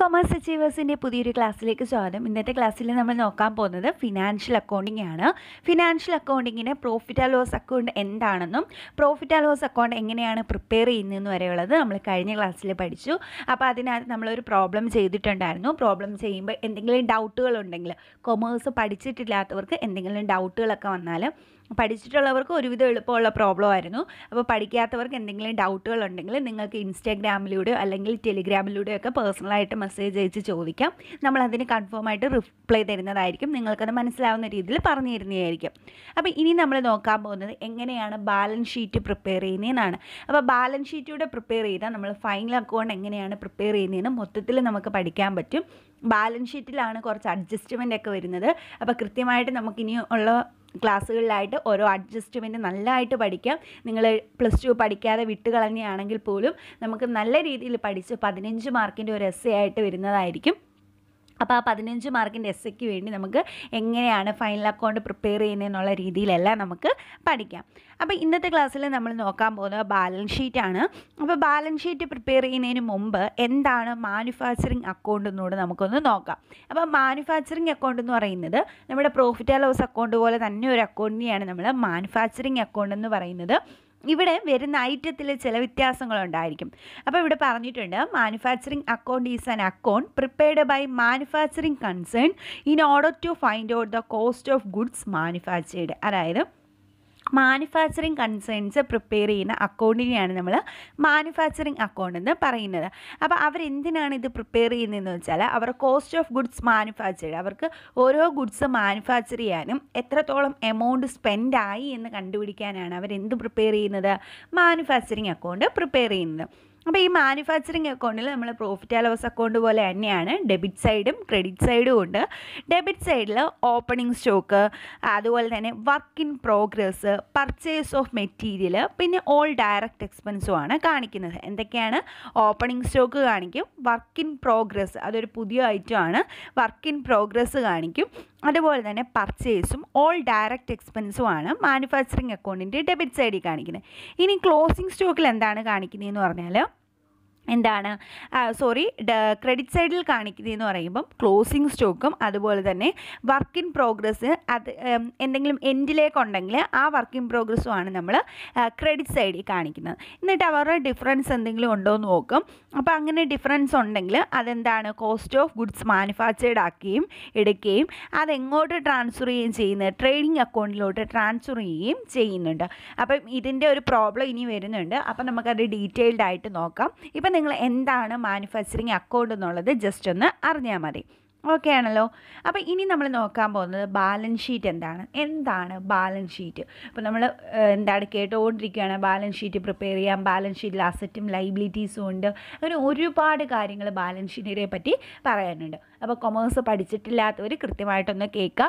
commerce അച്ചീവേഴ്സിൻ്റെ പുതിയൊരു ക്ലാസ്സിലേക്ക് സ്വാഗതം ഇന്നത്തെ ക്ലാസ്സിൽ നമ്മൾ നോക്കാൻ പോകുന്നത് ഫിനാൻഷ്യൽ അക്കൗണ്ടിംഗ് ആണ് ഫിനാൻഷ്യൽ അക്കൗണ്ടിങ്ങിന് പ്രോഫിറ്റ് ആൻഡ് ലോസ് അക്കൗണ്ട് എന്താണെന്നും പ്രോഫിറ്റ് ആൻഡ് ലോസ് അക്കൗണ്ട് എങ്ങനെയാണ് പ്രിപ്പയർ ചെയ്യുന്നതെന്ന് വരെയുള്ളത് നമ്മൾ കഴിഞ്ഞ ക്ലാസ്സിൽ പഠിച്ചു അപ്പോൾ അതിനകത്ത് നമ്മളൊരു പ്രോബ്ലം ചെയ്തിട്ടുണ്ടായിരുന്നു പ്രോബ്ലം ചെയ്യുമ്പോൾ എന്തെങ്കിലും ഡൗട്ടുകൾ ഉണ്ടെങ്കിൽ കൊമേഴ്സ് പഠിച്ചിട്ടില്ലാത്തവർക്ക് എന്തെങ്കിലും ഡൗട്ടുകളൊക്കെ വന്നാൽ പഠിച്ചിട്ടുള്ളവർക്ക് ഒരുവിധം എളുപ്പമുള്ള പ്രോബ്ലം ആയിരുന്നു അപ്പോൾ പഠിക്കാത്തവർക്ക് എന്തെങ്കിലും ഡൗട്ടുകൾ ഉണ്ടെങ്കിൽ നിങ്ങൾക്ക് ഇൻസ്റ്റാഗ്രാമിലൂടെയോ അല്ലെങ്കിൽ ടെലിഗ്രാമിലൂടെയോ ഒക്കെ പേഴ്സണലായിട്ട് മെസ്സേജ് അയച്ച് ചോദിക്കാം നമ്മൾ അതിന് കൺഫേം ആയിട്ട് റിപ്ലൈ തരുന്നതായിരിക്കും നിങ്ങൾക്കത് മനസ്സിലാവുന്ന രീതിയിൽ പറഞ്ഞു തരുന്നതായിരിക്കും അപ്പോൾ ഇനി നമ്മൾ നോക്കാൻ പോകുന്നത് എങ്ങനെയാണ് ബാലൻസ് ഷീറ്റ് പ്രിപ്പയർ ചെയ്യുന്നതെന്നാണ് അപ്പോൾ ബാലൻസ് ഷീറ്റൂടെ പ്രിപ്പയർ ചെയ്താൽ നമ്മൾ ഫൈനൽ അക്കൗണ്ട് എങ്ങനെയാണ് പ്രിപ്പയർ ചെയ്യുന്നതെന്ന് മൊത്തത്തിൽ നമുക്ക് പഠിക്കാൻ പറ്റും ബാലൻസ് ഷീറ്റിലാണ് കുറച്ച് അഡ്ജസ്റ്റ്മെൻ്റ് ഒക്കെ വരുന്നത് അപ്പോൾ കൃത്യമായിട്ട് നമുക്കിനി ഉള്ള ക്ലാസ്സുകളിലായിട്ട് ഓരോ അഡ്ജസ്റ്റ്മെൻറ്റ് നല്ലതായിട്ട് പഠിക്കാം നിങ്ങൾ പ്ലസ് ടു പഠിക്കാതെ വിട്ട് കളഞ്ഞാണെങ്കിൽ പോലും നമുക്ക് നല്ല രീതിയിൽ പഠിച്ച് പതിനഞ്ച് മാർക്കിൻ്റെ ഒരു എസ് ആയിട്ട് വരുന്നതായിരിക്കും അപ്പോൾ ആ പതിനഞ്ച് മാർക്കിൻ്റെ എസ് എക്ക് വേണ്ടി നമുക്ക് എങ്ങനെയാണ് ഫൈനൽ അക്കൗണ്ട് പ്രിപ്പയർ ചെയ്യുന്നതെന്നുള്ള രീതിയിലെല്ലാം നമുക്ക് പഠിക്കാം അപ്പോൾ ഇന്നത്തെ ക്ലാസ്സിൽ നമ്മൾ നോക്കാൻ പോകുന്നത് ബാലൻസ് ഷീറ്റാണ് അപ്പോൾ ബാലൻസ് ഷീറ്റ് പ്രിപ്പയർ ചെയ്യുന്നതിന് മുമ്പ് എന്താണ് മാനുഫാക്ചറിങ് അക്കൗണ്ട് എന്നോട് നമുക്കൊന്ന് നോക്കാം അപ്പോൾ മാനുഫാക്ചറിങ് അക്കൗണ്ട് എന്ന് പറയുന്നത് നമ്മുടെ പ്രോഫിറ്റ് ആൻഡ് ലോസ് അക്കൗണ്ട് പോലെ തന്നെ ഒരു അക്കൗണ്ടിനെയാണ് നമ്മൾ മാനുഫാക്ചറിങ് അക്കൗണ്ട് എന്ന് പറയുന്നത് ഇവിടെ വരുന്ന ഐറ്റത്തിൽ ചില വ്യത്യാസങ്ങളുണ്ടായിരിക്കും അപ്പോൾ ഇവിടെ പറഞ്ഞിട്ടുണ്ട് manufacturing account is an account prepared by manufacturing concern in order to find out the cost of goods manufactured അതായത് മാനുഫാക്ചറിങ് കൺസേൺസ് പ്രിപ്പയർ ചെയ്യുന്ന അക്കൗണ്ടിനെയാണ് നമ്മൾ മാനുഫാക്ചറിങ് അക്കൗണ്ട് എന്ന് പറയുന്നത് അപ്പോൾ അവരെന്തിനാണ് ഇത് പ്രിപ്പയർ ചെയ്യുന്നതെന്ന് വെച്ചാൽ അവർ കോസ്റ്റ് ഓഫ് ഗുഡ്സ് മാനുഫാക്ചേർഡ് അവർക്ക് ഓരോ ഗുഡ്സ് മാനുഫാക്ചർ ചെയ്യാനും എത്രത്തോളം എമൗണ്ട് സ്പെൻഡ് ആയി എന്ന് കണ്ടുപിടിക്കാനാണ് അവരെന്ത് പ്രിപ്പയർ ചെയ്യുന്നത് മാനുഫാക്ചറിങ് അക്കൗണ്ട് പ്രിപ്പയർ ചെയ്യുന്നത് അപ്പോൾ ഈ മാനുഫാക്ചറിങ് അക്കൗണ്ടിൽ നമ്മൾ പ്രോഫിറ്റ് ആൻഡ് ലോസ് അക്കൗണ്ട് പോലെ തന്നെയാണ് ഡെബിറ്റ് സൈഡും ക്രെഡിറ്റ് സൈഡും ഉണ്ട് ഡെബിറ്റ് സൈഡിൽ ഓപ്പണിംഗ് സ്റ്റോക്ക് അതുപോലെ തന്നെ work in progress purchase of material പിന്നെ ഓൾ ഡയറക്റ്റ് എക്സ്പെൻസും ആണ് കാണിക്കുന്നത് എന്തൊക്കെയാണ് ഓപ്പണിംഗ് സ്റ്റോക്ക് കാണിക്കും വർക്ക് ഇൻ പ്രോഗ്രസ് അതൊരു പുതിയ ഐറ്റം ആണ് വർക്ക് ഇൻ പ്രോഗ്രസ് കാണിക്കും അതുപോലെ തന്നെ പർച്ചേസും ഓൾ ഡയറക്റ്റ് എക്സ്പെൻസും ആണ് മാനുഫാക്ചറിങ് അക്കൗണ്ടിൻ്റെ ഡെബിറ്റ് സൈഡിൽ കാണിക്കുന്നത് ഇനി ക്ലോസിംഗ് സ്റ്റോക്കിൽ എന്താണ് കാണിക്കുന്നതെന്ന് പറഞ്ഞാൽ എന്താണ് സോറി ക്രെഡിറ്റ് സൈഡിൽ കാണിക്കുന്നതെന്ന് പറയുമ്പം ക്ലോസിംഗ് സ്റ്റോക്കും അതുപോലെ തന്നെ വർക്ക് ഇൻ പ്രോഗ്രസ് അത് എന്തെങ്കിലും എൻഡിലേക്കുണ്ടെങ്കിൽ ആ വർക്ക് ഇൻ പ്രോഗ്രസ്സുമാണ് നമ്മൾ ക്രെഡിറ്റ് സൈഡിൽ കാണിക്കുന്നത് എന്നിട്ട് അവരുടെ ഡിഫറൻസ് എന്തെങ്കിലും ഉണ്ടോ എന്ന് നോക്കും അപ്പോൾ അങ്ങനെ ഡിഫറൻസ് ഉണ്ടെങ്കിൽ അതെന്താണ് കോസ്റ്റ് ഓഫ് ഗുഡ്സ് മാനുഫാക്ചേർഡ് ആക്കുകയും എടുക്കുകയും അതെങ്ങോട്ട് ട്രാൻസ്ഫർ ചെയ്യുകയും ചെയ്യുന്നത് ട്രേഡിംഗ് അക്കൗണ്ടിലോട്ട് ട്രാൻസ്ഫർ ചെയ്യുകയും ചെയ്യുന്നുണ്ട് അപ്പം ഇതിൻ്റെ ഒരു പ്രോബ്ലം ഇനി വരുന്നുണ്ട് അപ്പം നമുക്കത് ഡീറ്റെയിൽഡ് ആയിട്ട് നോക്കാം ഇപ്പം നിങ്ങൾ എന്താണ് മാനുഫാക്ചറിങ് അക്കൗണ്ട് എന്നുള്ളത് ജസ്റ്റ് ഒന്ന് അറിഞ്ഞാൽ മതി ഓക്കെ ആണല്ലോ അപ്പോൾ ഇനി നമ്മൾ നോക്കാൻ പോകുന്നത് ബാലൻസ് ഷീറ്റ് എന്താണ് എന്താണ് ബാലൻസ് ഷീറ്റ് അപ്പോൾ നമ്മൾ എന്താണ് കേട്ടുകൊണ്ടിരിക്കുകയാണ് ബാലൻസ് ഷീറ്റ് പ്രിപ്പയർ ചെയ്യാം ബാലൻസ് ഷീറ്റിൽ അസറ്റും ലൈബിലിറ്റീസും ഉണ്ട് അങ്ങനെ ഒരുപാട് കാര്യങ്ങൾ ബാലൻസ് ഷീറ്റിനെ പറ്റി പറയാനുണ്ട് അപ്പോൾ കൊമേഴ്സ് പഠിച്ചിട്ടില്ലാത്തവർ കൃത്യമായിട്ടൊന്ന് കേൾക്കാം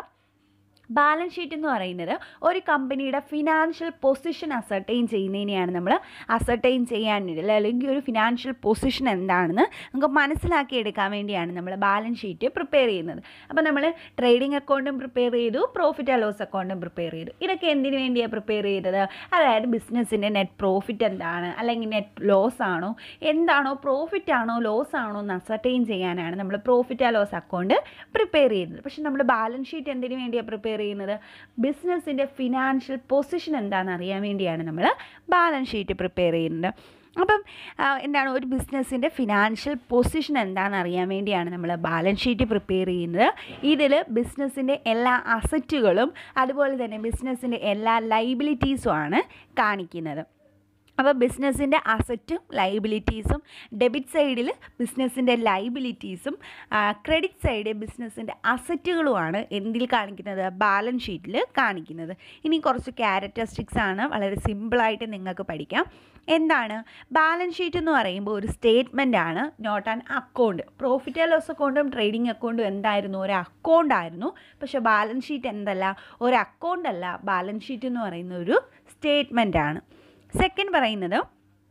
ബാലൻസ് ഷീറ്റ് എന്ന് പറയുന്നത് ഒരു കമ്പനിയുടെ ഫിനാൻഷ്യൽ പൊസിഷൻ അസർട്ടൈൻ ചെയ്യുന്നതിനെയാണ് നമ്മൾ അസർട്ടൈൻ ചെയ്യാനുള്ളത് അല്ലെങ്കിൽ ഒരു ഫിനാൻഷ്യൽ പൊസിഷൻ എന്താണെന്ന് നമുക്ക് മനസ്സിലാക്കി എടുക്കാൻ വേണ്ടിയാണ് നമ്മൾ ബാലൻസ് ഷീറ്റ് പ്രിപ്പയർ ചെയ്യുന്നത് അപ്പോൾ നമ്മൾ ട്രേഡിംഗ് അക്കൗണ്ടും പ്രിപ്പയർ ചെയ്തു പ്രോഫിറ്റ് ആൻഡ് ലോസ് അക്കൗണ്ടും പ്രിപ്പയർ ചെയ്തു ഇതൊക്കെ എന്തിനു വേണ്ടിയാണ് പ്രിപ്പയർ ചെയ്തത് അതായത് ബിസിനസ്സിൻ്റെ നെറ്റ് പ്രോഫിറ്റ് എന്താണ് അല്ലെങ്കിൽ നെറ്റ് ലോസ് ആണോ എന്താണോ പ്രോഫിറ്റ് ആണോ ലോസ് ആണോ എന്ന് അസർട്ടൈൻ ചെയ്യാനാണ് നമ്മൾ profit and loss account prepare ചെയ്യുന്നത് പക്ഷേ നമ്മൾ ബാലൻസ് ഷീറ്റ് എന്തിനു വേണ്ടിയാണ് പ്രിപ്പയർ ചെയ്യുന്നത് ബിസിനസ്സിൻ്റെ ഫിനാൻഷ്യൽ പൊസിഷൻ എന്താണെന്ന് അറിയാൻ വേണ്ടിയാണ് നമ്മൾ ബാലൻസ് ഷീറ്റ് പ്രിപ്പയർ ചെയ്യുന്നത് അപ്പം എന്താണ് ഒരു ബിസിനസ്സിൻ്റെ ഫിനാൻഷ്യൽ പൊസിഷൻ എന്താണെന്ന് അറിയാൻ വേണ്ടിയാണ് നമ്മൾ ബാലൻസ് ഷീറ്റ് പ്രിപ്പയർ ചെയ്യുന്നത് ഇതിൽ ബിസിനസ്സിൻ്റെ എല്ലാ അസറ്റുകളും അതുപോലെ തന്നെ ബിസിനസ്സിൻ്റെ എല്ലാ ലൈബിലിറ്റീസും ആണ് കാണിക്കുന്നത് അപ്പോൾ ബിസിനസ്സിൻ്റെ അസറ്റും ലൈബിലിറ്റീസും ഡെബിറ്റ് സൈഡിൽ ബിസിനസ്സിൻ്റെ ലൈബിലിറ്റീസും ക്രെഡിറ്റ് സൈഡിൽ ബിസിനസ്സിൻ്റെ അസറ്റുകളുമാണ് എന്തിൽ കാണിക്കുന്നത് ബാലൻസ് ഷീറ്റിൽ കാണിക്കുന്നത് ഇനി കുറച്ച് ക്യാരക്ടറിസ്റ്റിക്സ് ആണ് വളരെ സിമ്പിളായിട്ട് നിങ്ങൾക്ക് പഠിക്കാം എന്താണ് ബാലൻസ് ഷീറ്റ് എന്ന് പറയുമ്പോൾ ഒരു സ്റ്റേറ്റ്മെൻ്റ് ആണ് not an account profit and loss അക്കൗണ്ടും ട്രേഡിംഗ് അക്കൗണ്ടും എന്തായിരുന്നു ഒരു അക്കൗണ്ട് ആയിരുന്നു പക്ഷേ ബാലൻസ് ഷീറ്റ് എന്തല്ല ഒരു അക്കൗണ്ട് അല്ല ബാലൻസ് ഷീറ്റ് എന്ന് പറയുന്ന ഒരു സ്റ്റേറ്റ്മെൻ്റ് ആണ് സെക്കൻഡ് പറയുന്നത്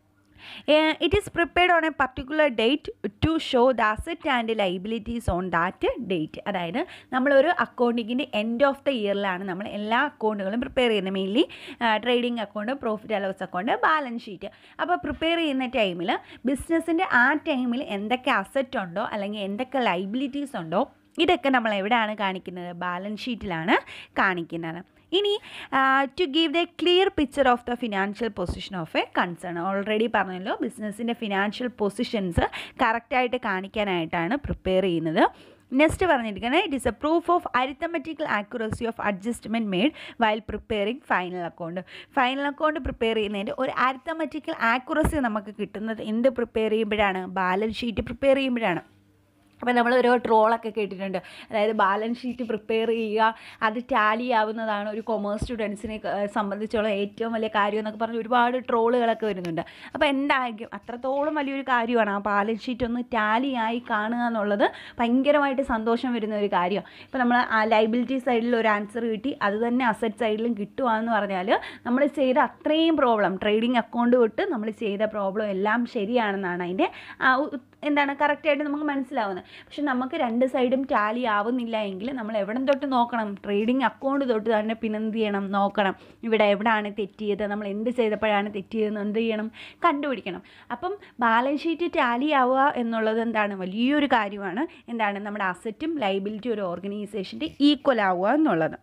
it is prepared on a particular date to show the asset and liabilities on that date അതായത് നമ്മളൊരു അക്കൗണ്ടിങ്ങിൻ്റെ എൻഡ് ഓഫ് ദ ഇയറിലാണ് നമ്മൾ എല്ലാ അക്കൗണ്ടുകളും പ്രിപ്പയർ ചെയ്യുന്നത് mainly trading account profit and loss account balance sheet അപ്പോൾ പ്രിപ്പയർ ചെയ്യുന്ന ടൈമിൽ ബിസിനസ്സിൻ്റെ ആ ടൈമിൽ എന്തൊക്കെ അസറ്റ് ഉണ്ടോ അല്ലെങ്കിൽ എന്തൊക്കെ ലൈബിലിറ്റീസ് ഉണ്ടോ ഇതൊക്കെ നമ്മൾ എവിടെയാണ് കാണിക്കുന്നത് ബാലൻസ് ഷീറ്റിലാണ് കാണിക്കുന്നത് ഇനി to give the clear picture of the financial position of a concern already പറഞ്ഞല്ലോ ബിസിനസ്സിൻ്റെ ഫിനാൻഷ്യൽ പൊസിഷൻസ് കറക്റ്റായിട്ട് കാണിക്കാനായിട്ടാണ് പ്രിപ്പയർ ചെയ്യുന്നത് നെക്സ്റ്റ് പറഞ്ഞിരിക്കുന്നത് it is a proof of arithmetical accuracy of adjustment made while preparing final account final account prepare ചെയ്യുന്നതിൻ്റെ ഒരു arithmetical accuracy നമുക്ക് കിട്ടുന്നത് എന്ത് പ്രിപ്പയർ ചെയ്യുമ്പോഴാണ് ബാലൻസ് ഷീറ്റ് പ്രിപ്പയർ ചെയ്യുമ്പോഴാണ് അപ്പോൾ നമ്മൾ ഓരോ ട്രോളൊക്കെ കേട്ടിട്ടുണ്ട് അതായത് ബാലൻസ് ഷീറ്റ് പ്രിപ്പയർ ചെയ്യുക അത് ടാലി ആവുന്നതാണ് ഒരു കൊമേഴ്സ് സ്റ്റുഡൻസിനെ സംബന്ധിച്ചുള്ള ഏറ്റവും വലിയ കാര്യം എന്നൊക്കെ പറഞ്ഞ് ഒരുപാട് ട്രോളുകളൊക്കെ വരുന്നുണ്ട് അപ്പോൾ എന്തായിരിക്കും അത്രത്തോളം വലിയൊരു കാര്യമാണ് ആ ബാലൻസ് ഷീറ്റ് ഒന്ന് ടാലി ആയി കാണുക എന്നുള്ളത് ഭയങ്കരമായിട്ട് സന്തോഷം വരുന്ന ഒരു കാര്യമാണ് ഇപ്പോൾ നമ്മൾ ആ ലൈബിലിറ്റി സൈഡിൽ ഒരു ആൻസർ കിട്ടി അത് തന്നെ അസറ്റ് സൈഡിലും കിട്ടുകയെന്ന് പറഞ്ഞാൽ നമ്മൾ ചെയ്ത അത്രയും പ്രോബ്ലം ട്രേഡിംഗ് അക്കൗണ്ട് തൊട്ട് നമ്മൾ ചെയ്ത പ്രോബ്ലം എല്ലാം ശരിയാണെന്നാണ് അതിൻ്റെ ആ ഉ- എന്താണ് കറക്റ്റായിട്ട് നമുക്ക് മനസ്സിലാവുന്നത് പക്ഷെ നമുക്ക് രണ്ട് സൈഡും ടാലി ആവുന്നില്ല എങ്കിൽ നമ്മൾ എവിടെ തൊട്ട് നോക്കണം ട്രേഡിംഗ് അക്കൗണ്ട് തൊട്ട് തന്നെ പിന്നെ എന്ത് ചെയ്യണം നോക്കണം ഇവിടെ എവിടെയാണ് തെറ്റിയത് നമ്മൾ എന്ത് ചെയ്തപ്പോഴാണ് തെറ്റിയതെന്ന് എന്ത് ചെയ്യണം കണ്ടുപിടിക്കണം അപ്പം ബാലൻസ് ഷീറ്റ് ടാലി ആവുക എന്നുള്ളത് എന്താണ് വലിയൊരു കാര്യമാണ് എന്താണ് നമ്മുടെ അസറ്റും ലൈബിലിറ്റി ഒരു ഓർഗനൈസേഷൻ്റെ ഈക്വൽ ആവുക എന്നുള്ളത്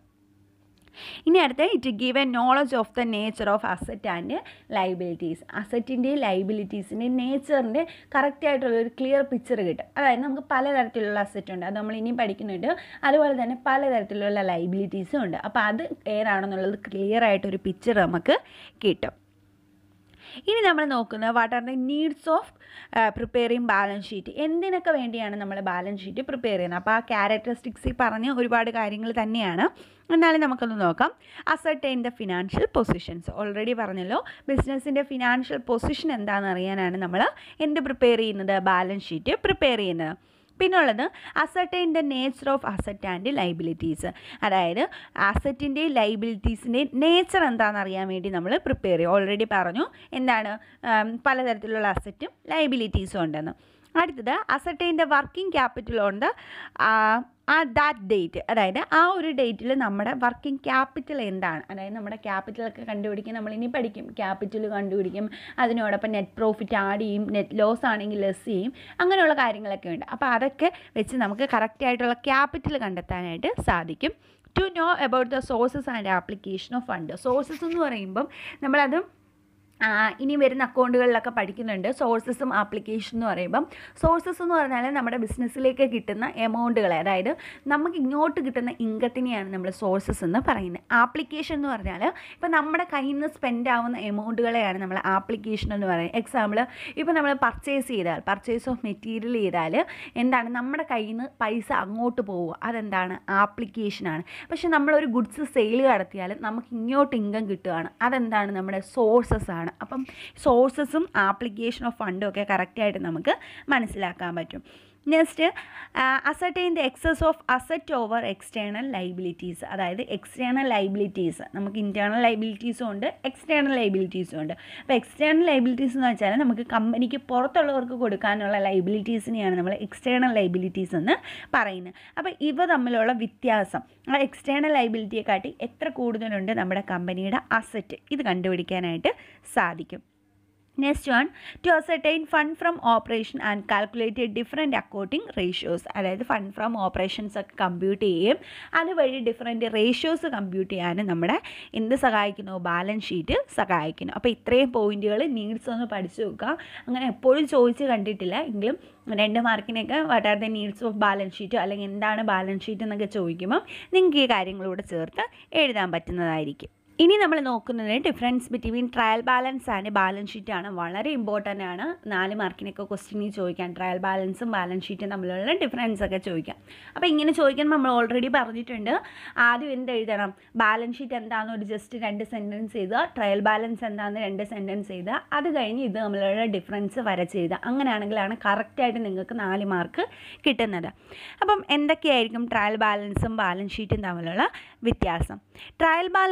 ഇനി അടുത്ത it give a knowledge of the nature of asset and liabilities അസറ്റിൻ്റെയും ലൈബിലിറ്റീസിൻ്റെയും നേച്ചറിൻ്റെ കറക്റ്റായിട്ടുള്ള ഒരു ക്ലിയർ പിക്ചർ കിട്ടും അതായത് നമുക്ക് പലതരത്തിലുള്ള അസറ്റ് ഉണ്ട് അത് നമ്മൾ ഇനിയും പഠിക്കുന്നുണ്ട് അതുപോലെ തന്നെ പലതരത്തിലുള്ള ലൈബിലിറ്റീസും ഉണ്ട് അപ്പോൾ അത് ഏതാണെന്നുള്ളത് ക്ലിയർ ആയിട്ടൊരു പിക്ചർ നമുക്ക് കിട്ടും ഇനി നമ്മൾ നോക്കുന്നത് what are the needs of preparing balance sheet എന്തിനൊക്കെ വേണ്ടിയാണ് നമ്മൾ ബാലൻസ് ഷീറ്റ് പ്രിപ്പയർ ചെയ്യുന്നത് അപ്പോൾ ആ ക്യാരക്ടറിസ്റ്റിക്സിൽ പറഞ്ഞ ഒരുപാട് കാര്യങ്ങൾ തന്നെയാണ് എന്നാലും നമുക്കൊന്ന് നോക്കാം ascertain the financial positions already പറഞ്ഞല്ലോ ബിസിനസ്സിൻ്റെ ഫിനാൻഷ്യൽ പൊസിഷൻ എന്താണെന്ന് അറിയാനാണ് നമ്മൾ എന്ത് പ്രിപ്പയർ ചെയ്യുന്നത് ബാലൻസ് ഷീറ്റ് പ്രിപ്പയർ ചെയ്യുന്നത് പിന്നുള്ളത് ascertain the nature of asset and liabilities അതായത് അസറ്റിൻ്റെയും ലൈബിലിറ്റീസിൻ്റെയും നേച്ചർ എന്താണെന്ന് അറിയാൻ വേണ്ടി നമ്മൾ പ്രിപ്പയർ ചെയ്യും ഓൾറെഡി പറഞ്ഞു എന്താണ് ഉം, പലതരത്തിലുള്ള അസറ്റും ലൈബിലിറ്റീസും ഉണ്ടെന്ന് അടുത്തത് അസർട്ടൈൻ്റെ വർക്കിംഗ് ക്യാപിറ്റൽ ഉണ്ട് ആ ദാറ്റ് ഡേറ്റ് അതായത് ആ ഒരു ഡേറ്റിൽ നമ്മുടെ വർക്കിംഗ് ക്യാപിറ്റൽ എന്താണ് അതായത് നമ്മുടെ ക്യാപിറ്റലൊക്കെ കണ്ടുപിടിക്കാൻ നമ്മൾ ഇനി പഠിക്കും ക്യാപിറ്റൽ കണ്ടുപിടിക്കും അതിനോടൊപ്പം നെറ്റ് പ്രോഫിറ്റ് ആഡ് ചെയ്യും നെറ്റ് ലോസ് ആണെങ്കിൽ ലെസ് ചെയ്യും അങ്ങനെയുള്ള കാര്യങ്ങളൊക്കെ ഉണ്ട് അപ്പോൾ അതൊക്കെ വെച്ച് നമുക്ക് കറക്റ്റ് ആയിട്ടുള്ള ക്യാപിറ്റൽ കണ്ടെത്താനായിട്ട് സാധിക്കും to know about the sources and application of fund sources എന്ന് പറയുമ്പം നമ്മളത് ആ, ഇനി വരുന്ന അക്കൗണ്ടുകളിലൊക്കെ പഠിക്കുന്നുണ്ട് സോഴ്സസും ആപ്ലിക്കേഷൻ എന്ന് പറയുമ്പം സോഴ്സസ് എന്ന് പറഞ്ഞാൽ നമ്മുടെ ബിസിനസ്സിലേക്ക് കിട്ടുന്ന എമൗണ്ടുകളെ അതായത് നമുക്ക് ഇങ്ങോട്ട് കിട്ടുന്ന ഇൻകത്തിനെയാണ് നമ്മൾ സോഴ്സസ് എന്ന് പറയുന്നത് ആപ്ലിക്കേഷൻ എന്ന് പറഞ്ഞാൽ ഇപ്പോൾ നമ്മുടെ കയ്യിൽ നിന്ന് സ്പെൻഡ് ആവുന്ന എമൗണ്ടുകളെയാണ് നമ്മൾ ആപ്ലിക്കേഷൻ എന്ന് പറയുന്നത് എക്സാമ്പിൾ ഇപ്പോൾ നമ്മൾ പർച്ചേസ് ചെയ്താൽ പർച്ചേസ് ഓഫ് മെറ്റീരിയൽ ചെയ്താൽ എന്താണ് നമ്മുടെ കയ്യിൽ നിന്ന് പൈസ അങ്ങോട്ട് പോവുക അതെന്താണ് ആപ്ലിക്കേഷനാണ് പക്ഷെ നമ്മളൊരു ഗുഡ്സ് സെയിൽ നടത്തിയാൽ നമുക്ക് ഇങ്ങോട്ട് ഇൻകം കിട്ടുകയാണ് അതെന്താണ് നമ്മുടെ സോഴ്സസ് ആണ് അപ്പം സോഴ്സസും ആപ്ലിക്കേഷൻ ഓഫ് ഫണ്ടും ഒക്കെ കറക്റ്റായിട്ട് നമുക്ക് മനസ്സിലാക്കാൻ പറ്റും next ascertain the excess of asset over external liabilities അതായത് എക്സ്റ്റേണൽ ലൈബിലിറ്റീസ് നമുക്ക് ഇൻറ്റേർണൽ ലൈബിലിറ്റീസും ഉണ്ട് എക്സ്റ്റേണൽ ലൈബിലിറ്റീസും ഉണ്ട് അപ്പോൾ എക്സ്റ്റേണൽ ലൈബിലിറ്റീസ് എന്ന് വെച്ചാൽ നമുക്ക് കമ്പനിക്ക് പുറത്തുള്ളവർക്ക് കൊടുക്കാനുള്ള ലൈബിലിറ്റീസിനെയാണ് നമ്മൾ എക്സ്റ്റേണൽ ലൈബിലിറ്റീസ് എന്ന് പറയുന്നത് അപ്പോൾ ഇവ തമ്മിലുള്ള വ്യത്യാസം ആ എക്സ്റ്റേണൽ ലൈബിലിറ്റിയെ കാട്ടി എത്ര കൂടുതലുണ്ട് നമ്മുടെ കമ്പനിയുടെ അസറ്റ് ഇത് കണ്ടുപിടിക്കാനായിട്ട് സാധിക്കും next one to ascertain fund from operation and calculate different accounting ratios അതായത് ഫണ്ട് ഫ്രം ഓപ്പറേഷൻസ് ഒക്കെ കമ്പ്യൂട്ട് ചെയ്യുകയും അതുവഴി ഡിഫറെൻറ്റ് റേഷ്യോസ് കമ്പ്യൂട്ട് ചെയ്യാനും നമ്മുടെ എന്ത് സഹായിക്കുന്നു ബാലൻസ് ഷീറ്റ് സഹായിക്കുന്നു അപ്പോൾ ഇത്രയും പോയിന്റുകൾ നീഡ്സ് ഒന്ന് പഠിച്ചു നോക്കുക അങ്ങനെ എപ്പോഴും ചോദിച്ച് കണ്ടിട്ടില്ല എങ്കിലും രണ്ട് മാർക്കിനൊക്കെ what are the needs of balance sheet അല്ലെങ്കിൽ എന്താണ് ബാലൻസ് ഷീറ്റ് എന്നൊക്കെ ചോദിക്കുമ്പോൾ നിങ്ങൾക്ക് ഈ കാര്യങ്ങളൂടെ ചേർത്ത് എഴുതാൻ പറ്റുന്നതായിരിക്കും ഇനി നമ്മൾ നോക്കുന്നത് difference between trial balance and balance sheet ആണ് വളരെ ഇമ്പോർട്ടൻ്റ് ആണ് നാല് മാർക്കിനൊക്കെ ക്വസ്റ്റ്യനിൽ ചോദിക്കാം ട്രയൽ ബാലൻസും ബാലൻസ് ഷീറ്റും തമ്മിലുള്ള ഡിഫറൻസ് ഒക്കെ ചോദിക്കാം അപ്പോൾ ഇങ്ങനെ ചോദിക്കുമ്പോൾ നമ്മൾ ഓൾറെഡി പറഞ്ഞിട്ടുണ്ട് ആദ്യം എന്ത് എഴുതണം ബാലൻസ് ഷീറ്റ് എന്താണെന്ന് ഒരു ജസ്റ്റ് രണ്ട് സെൻറ്റൻസ് എഴുതുക ട്രയൽ ബാലൻസ് എന്താണെന്ന് രണ്ട് സെൻറ്റൻസ് എഴുതുക അത് കഴിഞ്ഞ് ഇത് തമ്മിലുള്ള ഡിഫറൻസ് വരച്ച് എഴുതുക അങ്ങനെയാണെങ്കിലാണ് കറക്റ്റായിട്ട് നിങ്ങൾക്ക് നാല് മാർക്ക് കിട്ടുന്നത് അപ്പം എന്തൊക്കെയായിരിക്കും ട്രയൽ ബാലൻസും ബാലൻസ് ഷീറ്റും തമ്മിലുള്ള വ്യത്യാസം ട്രയൽ ബാലൻസ് എന്ന് പറയുന്നത്